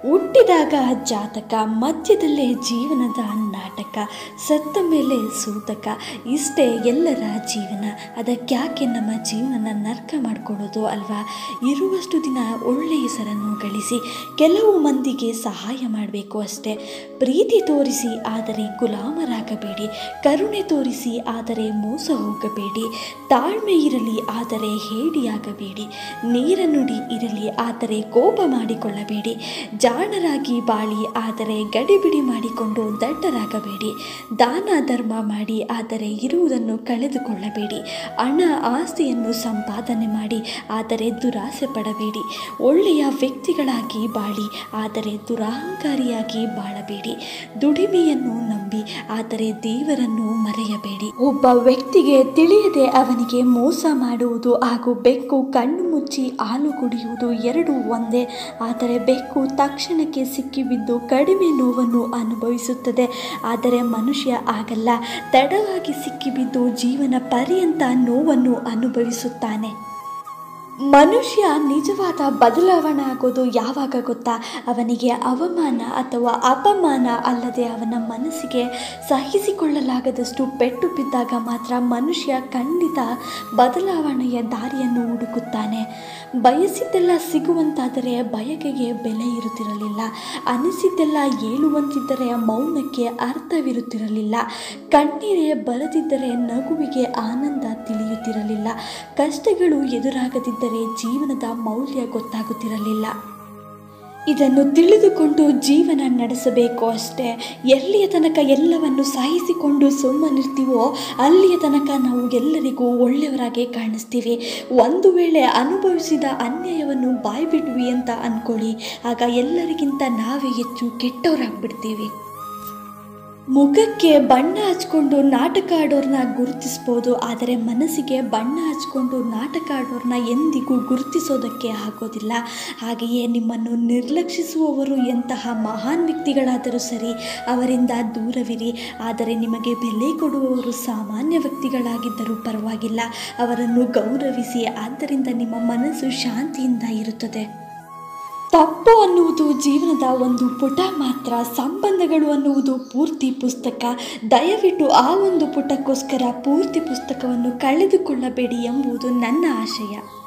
ಹುಟ್ಟಿದಾಗ ಜಾತಕ ಮಧ್ಯದಲ್ಲೇ ಜೀವನದ ನಾಟಕ ಸತ್ತ ಮೇಲೆ ಸೂತಕ ಇಷ್ಟೇ ಎಲ್ಲರ ಜೀವನ ಅದಕ್ಯಾಕೆ ನಮ್ಮ ಜೀವನ ನರ್ಕ ಮಾಡ್ಕೊಳ್ಳೋದು ಅಲ್ವಾ ಇರುವಷ್ಟು ದಿನ ಒಳ್ಳೆಯ ಹೆಸರನ್ನು ಗಳಿಸಿ ಕೆಲವು ಮಂದಿಗೆ ಸಹಾಯ ಮಾಡಬೇಕು ಅಷ್ಟೇ ಪ್ರೀತಿ ತೋರಿಸಿ ಆದರೆ ಗುಲಾಮರಾಗಬೇಡಿ ಕರುಣೆ ತೋರಿಸಿ ಆದರೆ ಮೋಸ ಹೋಗಬೇಡಿ ತಾಳ್ಮೆ ಇರಲಿ ಆದರೆ ಹೇಡಿಯಾಗಬೇಡಿ ನೀರ ನುಡಿ ಇರಲಿ ಆದರೆ ಕೋಪ ಮಾಡಿಕೊಳ್ಳಬೇಡಿ ಜಾಣರಾಗಿ ಬಾಳಿ ಆದರೆ ಗಡಿಬಿಡಿ ಮಾಡಿಕೊಂಡು ದಡ್ಡರಾಗಬೇಡಿ ದಾನ ಧರ್ಮ ಮಾಡಿ ಆದರೆ ಇರುವುದನ್ನು ಕಳೆದುಕೊಳ್ಳಬೇಡಿ ಹಣ ಆಸ್ತಿಯನ್ನು ಸಂಪಾದನೆ ಮಾಡಿ ಆದರೆ ದುರಾಸೆ ಪಡಬೇಡಿ ಒಳ್ಳೆಯ ವ್ಯಕ್ತಿಗಳಾಗಿ ಬಾಳಿ ಆದರೆ ದುರಹಂಕಾರಿಯಾಗಿ ಬಾಳಬೇಡಿ ದುಡಿಮೆಯನ್ನು ನಂಬಿ ಆದರೆ ದೇವರನ್ನು ಮರೆಯಬೇಡಿ ಒಬ್ಬ ವ್ಯಕ್ತಿಗೆ ತಿಳಿಯದೆ ಅವನಿಗೆ ಮೋಸ ಮಾಡುವುದು ಹಾಗೂ ಬೆಕ್ಕು ಕಣ್ಣು ಮುಚ್ಚಿ ಹಾಲು ಕುಡಿಯುವುದು ಎರಡು ಒಂದೇ ಆದರೆ ಬೆಕ್ಕು ತಕ್ಷಣಕ್ಕೆ ಸಿಕ್ಕಿಬಿದ್ದು ಕಡಿಮೆ ನೋವನ್ನು ಅನುಭವಿಸುತ್ತದೆ ಆದರೆ ಮನುಷ್ಯ ಆಗಲ್ಲ ತಡವಾಗಿ ಸಿಕ್ಕಿಬಿದ್ದು ಜೀವನ ಪರ್ಯಂತ ನೋವನ್ನು ಅನುಭವಿಸುತ್ತಾನೆ ಮನುಷ್ಯ ನಿಜವಾದ ಬದಲಾವಣೆ ಆಗೋದು ಯಾವಾಗ ಗೊತ್ತಾ ಅವನಿಗೆ ಅವಮಾನ ಅಥವಾ ಅಪಮಾನ ಅಲ್ಲದೆ ಅವನ ಮನಸ್ಸಿಗೆ ಸಹಿಸಿಕೊಳ್ಳಲಾಗದಷ್ಟು ಪೆಟ್ಟು ಬಿದ್ದಾಗ ಮಾತ್ರ ಮನುಷ್ಯ ಖಂಡಿತ ಬದಲಾವಣೆಯ ದಾರಿಯನ್ನು ಹುಡುಕುತ್ತಾನೆ ಬಯಸಿದ್ದೆಲ್ಲ ಸಿಗುವಂತಾದರೆ ಬಯಕೆಗೆ ಬೆಲೆ ಇರುತ್ತಿರಲಿಲ್ಲ ಅನಿಸಿದ್ದೆಲ್ಲ ಹೇಳುವಂತಿದ್ದರೆ ಮೌನಕ್ಕೆ ಅರ್ಥವಿರುತ್ತಿರಲಿಲ್ಲ ಕಣ್ಣೀರೇ ಬರದಿದ್ದರೆ ನಗುವಿಗೆ ಆನಂದ ತಿಳಿಯುತ್ತಿರಲಿಲ್ಲ ಕಷ್ಟಗಳು ಎದುರಾಗದಿದ್ದರೆ ಜೀವನದ ಮೌಲ್ಯ ಗೊತ್ತಾಗುತ್ತಿರಲಿಲ್ಲ ಇದನ್ನು ತಿಳಿದುಕೊಂಡು ಜೀವನ ನಡೆಸಬೇಕು ಅಷ್ಟೇ ಎಲ್ಲಿಯ ತನಕ ಎಲ್ಲವನ್ನು ಸಹಿಸಿಕೊಂಡು ಸುಮ್ಮನಿರ್ತೀವೋ ಅಲ್ಲಿಯ ತನಕ ನಾವು ಎಲ್ಲರಿಗೂ ಒಳ್ಳೆಯವರಾಗಿ ಕಾಣಿಸ್ತೀವಿ ಒಂದು ವೇಳೆ ಅನುಭವಿಸಿದ ಅನ್ಯಾಯವನ್ನು ಬಾಯ್ಬಿಟ್ವಿ ಅಂತ ಅಂದ್ಕೊಳ್ಳಿ ಆಗ ಎಲ್ಲರಿಗಿಂತ ನಾವೇ ಹೆಚ್ಚು ಕೆಟ್ಟವರಾಗ್ಬಿಡ್ತೀವಿ ಮುಖಕ್ಕೆ ಬಣ್ಣ ಹಚ್ಕೊಂಡು ನಾಟಕ ಆಡೋರನ್ನ ಗುರುತಿಸ್ಬೋದು ಆದರೆ ಮನಸ್ಸಿಗೆ ಬಣ್ಣ ಹಚ್ಕೊಂಡು ನಾಟಕ ಆಡೋರನ್ನ ಎಂದಿಗೂ ಗುರುತಿಸೋದಕ್ಕೆ ಆಗೋದಿಲ್ಲ ಹಾಗೆಯೇ ನಿಮ್ಮನ್ನು ನಿರ್ಲಕ್ಷಿಸುವವರು ಎಂತಹ ಮಹಾನ್ ವ್ಯಕ್ತಿಗಳಾದರೂ ಸರಿ ಅವರಿಂದ ದೂರವಿರಿ ಆದರೆ ನಿಮಗೆ ಬೆಲೆ ಕೊಡುವವರು ಸಾಮಾನ್ಯ ವ್ಯಕ್ತಿಗಳಾಗಿದ್ದರೂ ಪರವಾಗಿಲ್ಲ ಅವರನ್ನು ಗೌರವಿಸಿ ಆದ್ದರಿಂದ ನಿಮ್ಮ ಮನಸ್ಸು ಶಾಂತಿಯಿಂದ ಇರುತ್ತದೆ ತಪ್ಪು ಅನ್ನುವುದು ಜೀವನದ ಒಂದು ಪುಟ ಮಾತ್ರ ಸಂಬಂಧಗಳು ಅನ್ನುವುದು ಪೂರ್ತಿ ಪುಸ್ತಕ ದಯವಿಟ್ಟು ಆ ಒಂದು ಪುಟಕ್ಕೋಸ್ಕರ ಪೂರ್ತಿ ಪುಸ್ತಕವನ್ನು ಕಳೆದುಕೊಳ್ಳಬೇಡಿ ಎಂಬುದು ನನ್ನ ಆಶಯ